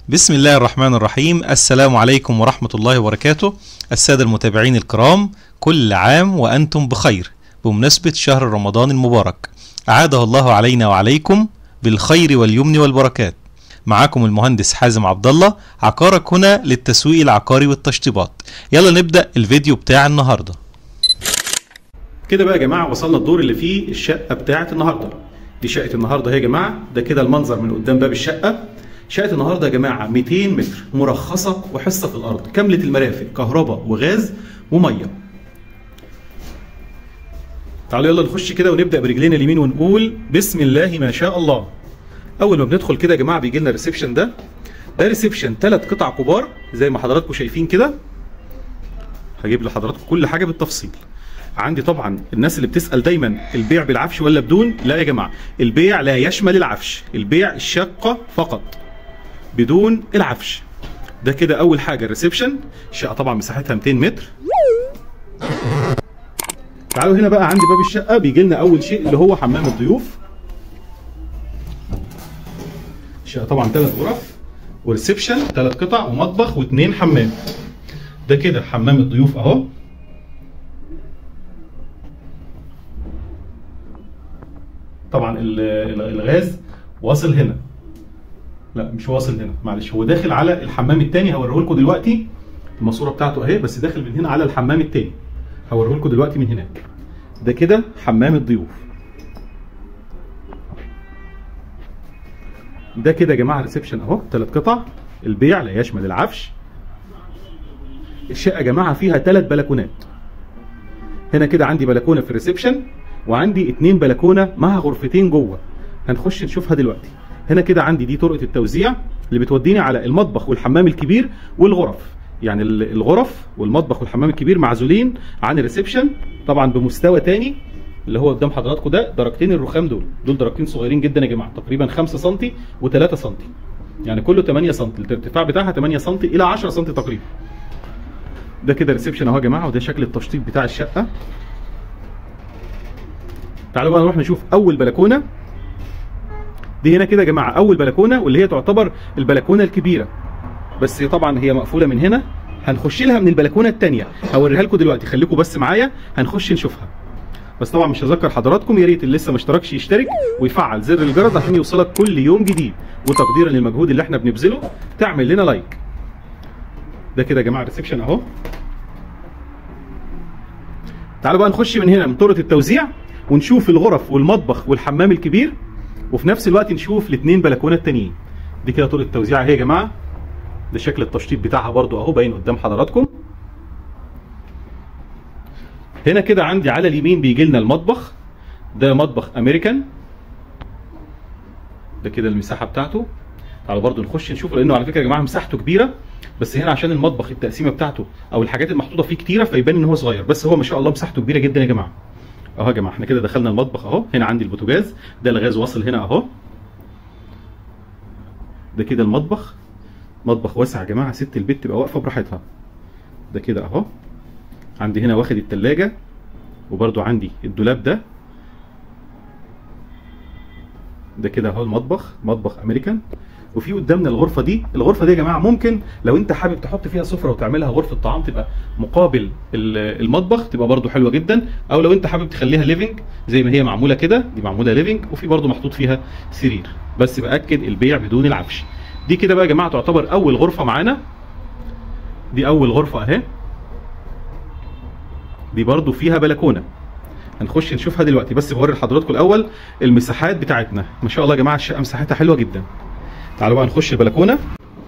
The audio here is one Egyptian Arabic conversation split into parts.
بسم الله الرحمن الرحيم السلام عليكم ورحمة الله وبركاته السادة المتابعين الكرام كل عام وأنتم بخير بمناسبة شهر رمضان المبارك أعاده الله علينا وعليكم بالخير واليمن والبركات معاكم المهندس حازم عبد الله عقارك هنا للتسويق العقاري والتشطيبات يلا نبدأ الفيديو بتاع النهارده كده بقى يا جماعه وصلنا الدور اللي فيه الشقه بتاعه النهارده دي شقه النهارده اهي يا جماعه ده كده المنظر من قدام باب الشقه شقه النهارده يا جماعه 200 متر مرخصه وحصه في الارض كامله المرافق كهرباء وغاز وميه تعالوا يلا نخش كده ونبدا برجلينا اليمين ونقول بسم الله ما شاء الله اول ما بندخل كده يا جماعه بيجي لنا الريسبشن ده ده ريسبشن ثلاث قطع كبار زي ما حضراتكم شايفين كده هجيب لحضراتكم كل حاجه بالتفصيل عندي طبعا الناس اللي بتسال دايما البيع بالعفش ولا بدون لا يا جماعه البيع لا يشمل العفش البيع الشقه فقط بدون العفش ده كده اول حاجه الريسبشن الشقه طبعا مساحتها 200 متر تعالوا هنا بقى عندي باب الشقه بيجي لنا اول شيء اللي هو حمام الضيوف الشقه طبعا ثلاث غرف وريسبشن ثلاث قطع ومطبخ واثنين حمام ده كده حمام الضيوف اهو طبعا ال- ال- الغاز واصل هنا لا مش واصل هنا معلش هو داخل على الحمام الثاني هوريه لكم دلوقتي الماسوره بتاعته اهي بس داخل من هنا على الحمام الثاني هوريه لكم دلوقتي من هناك ده كده حمام الضيوف ده كده يا جماعه ريسبشن اهو ثلاث قطع البيع لا يشمل العفش الشقه يا جماعه فيها ثلاث بلكونات هنا كده عندي بلكونه في الريسبشن وعندي اتنين بلكونه مع غرفتين جوه هنخش نشوفها دلوقتي هنا كده عندي دي طرقه التوزيع اللي بتوديني على المطبخ والحمام الكبير والغرف يعني ال- الغرف والمطبخ والحمام الكبير معزولين عن الريسبشن طبعا بمستوى تاني اللي هو قدام حضراتكم ده درجتين الرخام دول دول درجتين صغيرين جدا يا جماعه تقريبا 5 سم و3 سم يعني كله 8 سم الارتفاع بتاعها 8 سم الى 10 سم تقريبا ده كده ريسبشن اهو يا جماعه وده شكل التشطيب بتاع الشقه تعالوا بقى نروح نشوف اول بلكونه دي هنا كده يا جماعه اول بلكونه واللي هي تعتبر البلكونه الكبيره بس هي طبعا هي مقفوله من هنا هنخش لها من البلكونه الثانيه هوريها لكم دلوقتي خليكم بس معايا هنخش نشوفها بس طبعا مش هذكر حضراتكم يا ريت اللي لسه ما اشتركش يشترك ويفعل زر الجرس عشان يوصلك كل يوم جديد وتقديرا للمجهود اللي احنا بنبذله تعمل لنا لايك ده كده يا جماعه الريسبشن اهو تعالوا بقى نخش من هنا من طرقه التوزيع ونشوف الغرف والمطبخ والحمام الكبير وفي نفس الوقت نشوف الاثنين بلكونه التانيين دي كده طرقه التوزيع اهي يا جماعه ده شكل التشطيب بتاعها برضو اهو باين قدام حضراتكم هنا كده عندي على اليمين بيجي لنا المطبخ ده مطبخ امريكان ده كده المساحه بتاعته تعالوا برضو نخش نشوف لانه على فكره يا جماعه مساحته كبيره بس هنا عشان المطبخ التقسيمه بتاعته او الحاجات المحطوطه فيه كتيره فيبان ان هو صغير بس هو ما شاء الله مساحته كبيره جدا يا جماعه اهو يا جماعه احنا كده دخلنا المطبخ اهو هنا عندي البوتاجاز ده الغاز واصل هنا اهو ده كده المطبخ مطبخ واسع يا جماعه ست البيت تبقى واقفه براحتها ده كده اهو عندي هنا واخد التلاجة وبرده عندي الدولاب ده ده كده اهو المطبخ مطبخ امريكان وفي قدامنا الغرفه دي الغرفه دي يا جماعه ممكن لو انت حابب تحط فيها سفره وتعملها غرفه طعام تبقى مقابل ال- المطبخ تبقى برده حلوه جدا او لو انت حابب تخليها ليفنج زي ما هي معموله كده دي معموله ليفنج وفي برده محطوط فيها سرير بس باكد البيع بدون العفش دي كده بقى يا جماعه تعتبر اول غرفه معانا دي اول غرفه اهي دي برضو فيها بلكونه هنخش نشوفها دلوقتي بس بوري لحضراتكم الاول المساحات بتاعتنا ما شاء الله يا جماعه الشقه مساحتها حلوه جدا تعالوا بقى نخش البلكونه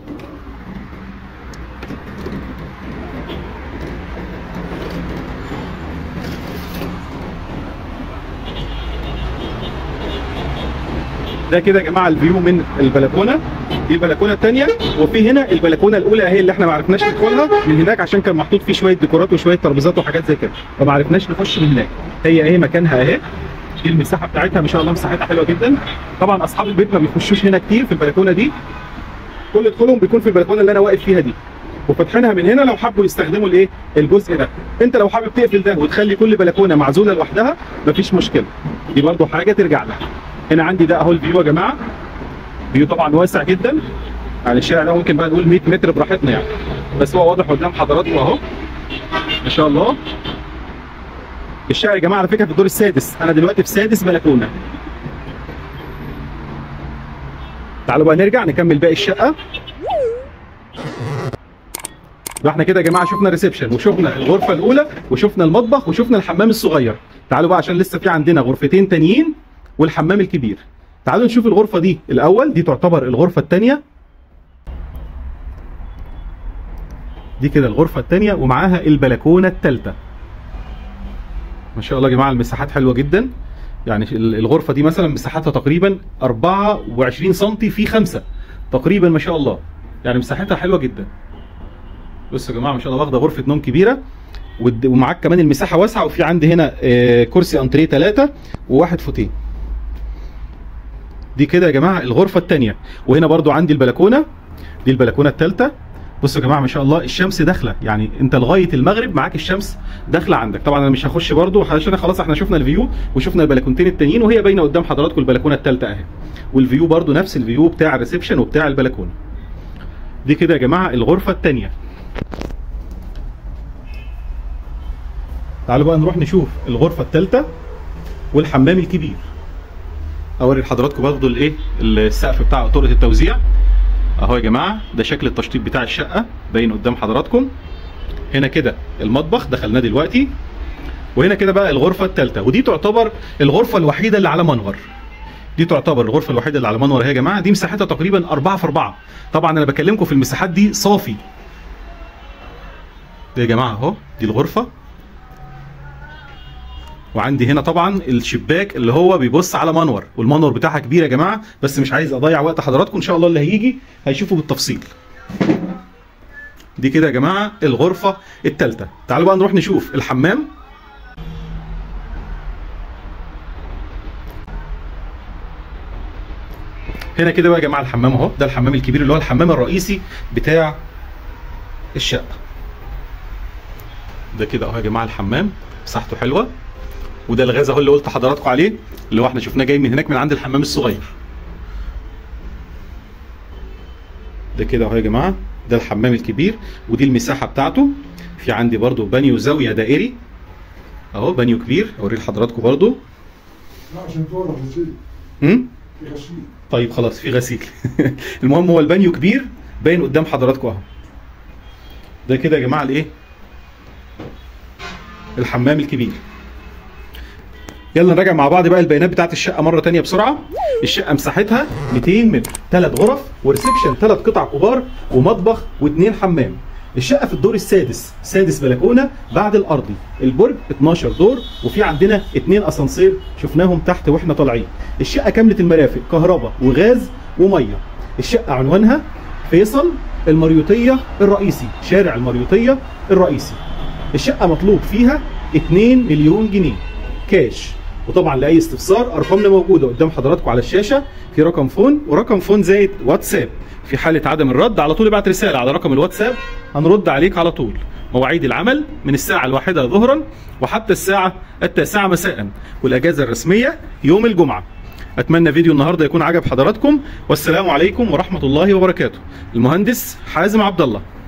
ده كده يا جماعه الفيو من البلكونه دي البلكونه الثانيه وفي هنا البلكونه الاولى اهي اللي احنا ما عرفناش ندخلها من هناك عشان كان محطوط فيه شويه ديكورات وشويه ترابيزات وحاجات زي كده فما عرفناش نخش من هناك هي اهي مكانها اهي دي المساحه بتاعتها ما شاء الله مساحتها حلوه جدا طبعا اصحاب البيت ما بيخشوش هنا كتير في البلكونه دي كل دخولهم بيكون في البلكونه اللي انا واقف فيها دي وفاتحينها من هنا لو حبوا يستخدموا الايه الجزء ده انت لو حابب تقفل ده وتخلي كل بلكونه معزوله لوحدها مفيش مشكله دي برضو حاجه ترجع لها هنا عندي ده اهو الفيو يا جماعه فيو طبعا واسع جدا يعني الشارع ده ممكن بقى نقول 100 متر براحتنا يعني بس هو واضح قدام حضراتكم اهو ما شاء الله الشارع يا جماعه على فكره في الدور السادس انا دلوقتي في سادس بلكونه تعالوا بقى نرجع نكمل باقي الشقه يبقى احنا كده يا جماعه شفنا الريسبشن وشفنا الغرفه الاولى وشفنا المطبخ وشفنا الحمام الصغير تعالوا بقى عشان لسه في عندنا غرفتين تانيين والحمام الكبير تعالوا نشوف الغرفه دي الاول دي تعتبر الغرفه الثانيه دي كده الغرفه الثانيه ومعاها البلكونه الثالثه ما شاء الله يا جماعه المساحات حلوه جدا يعني الغرفه دي مثلا مساحتها تقريبا 24 سم في 5 تقريبا ما شاء الله يعني مساحتها حلوه جدا بصوا يا جماعه ما شاء الله واخده غرفه نوم كبيره ود- ومعاك كمان المساحه واسعه وفي عندي هنا آه، كرسي انتريه ثلاثه وواحد فوتيه دي كده يا جماعه الغرفه الثانيه وهنا برضو عندي البلكونه دي البلكونه الثالثه بصوا يا جماعه ما شاء الله الشمس داخله يعني انت لغايه المغرب معاك الشمس داخله عندك طبعا انا مش هخش برضو عشان خلاص احنا شفنا الفيو وشفنا البلكونتين التانيين وهي باينه قدام حضراتكم البلكونه الثالثه اهي والفيو برضو نفس الفيو بتاع الريسبشن وبتاع البلكونه دي كده يا جماعه الغرفه الثانيه تعالوا بقى نروح نشوف الغرفه الثالثه والحمام الكبير اوري لحضراتكم برضو الايه السقف بتاع طرقه التوزيع اهو يا جماعه ده شكل التشطيب بتاع الشقه باين قدام حضراتكم هنا كده المطبخ دخلناه دلوقتي وهنا كده بقى الغرفه الثالثه ودي تعتبر الغرفه الوحيده اللي على منور دي تعتبر الغرفه الوحيده اللي على منور اهي يا جماعه دي مساحتها تقريبا 4 في 4 طبعا انا بكلمكم في المساحات دي صافي ده يا جماعه اهو دي الغرفه وعندي هنا طبعا الشباك اللي هو بيبص على منور والمنور بتاعها كبير يا جماعه بس مش عايز اضيع وقت حضراتكم ان شاء الله اللي هيجي هيشوفه بالتفصيل دي كده يا جماعه الغرفه الثالثه تعالوا بقى نروح نشوف الحمام هنا كده بقى يا جماعه الحمام اهو ده الحمام الكبير اللي هو الحمام الرئيسي بتاع الشقه ده كده اهو يا جماعه الحمام مساحته حلوه وده الغاز اهو اللي قلت لحضراتكم عليه اللي هو احنا شفناه جاي من هناك من عند الحمام الصغير ده كده اهو يا جماعه ده الحمام الكبير ودي المساحه بتاعته في عندي برضو بانيو زاويه دائري اهو بانيو كبير اوريه لحضراتكم برضو لا عشان تورط غسيل امم في غسيل طيب خلاص في غسيل المهم هو البانيو كبير باين قدام حضراتكم اهو ده كده يا جماعه الايه الحمام الكبير يلا نراجع مع بعض بقى البيانات بتاعت الشقه مره تانية بسرعه الشقه مساحتها 200 متر ثلاث غرف وريسبشن ثلاث قطع كبار ومطبخ واثنين حمام الشقه في الدور السادس سادس بلكونه بعد الارضي البرج 12 دور وفي عندنا اثنين اسانسير شفناهم تحت واحنا طالعين الشقه كامله المرافق كهرباء وغاز وميه الشقه عنوانها فيصل المريوطيه الرئيسي شارع المريوطيه الرئيسي الشقه مطلوب فيها 2 مليون جنيه كاش وطبعا لاي استفسار ارقامنا موجوده قدام حضراتكم على الشاشه في رقم فون ورقم فون زائد واتساب في حاله عدم الرد على طول ابعت رساله على رقم الواتساب هنرد عليك على طول مواعيد العمل من الساعة الواحدة ظهرا وحتى الساعة التاسعة مساء والأجازة الرسمية يوم الجمعة أتمنى فيديو النهاردة يكون عجب حضراتكم والسلام عليكم ورحمة الله وبركاته المهندس حازم عبد الله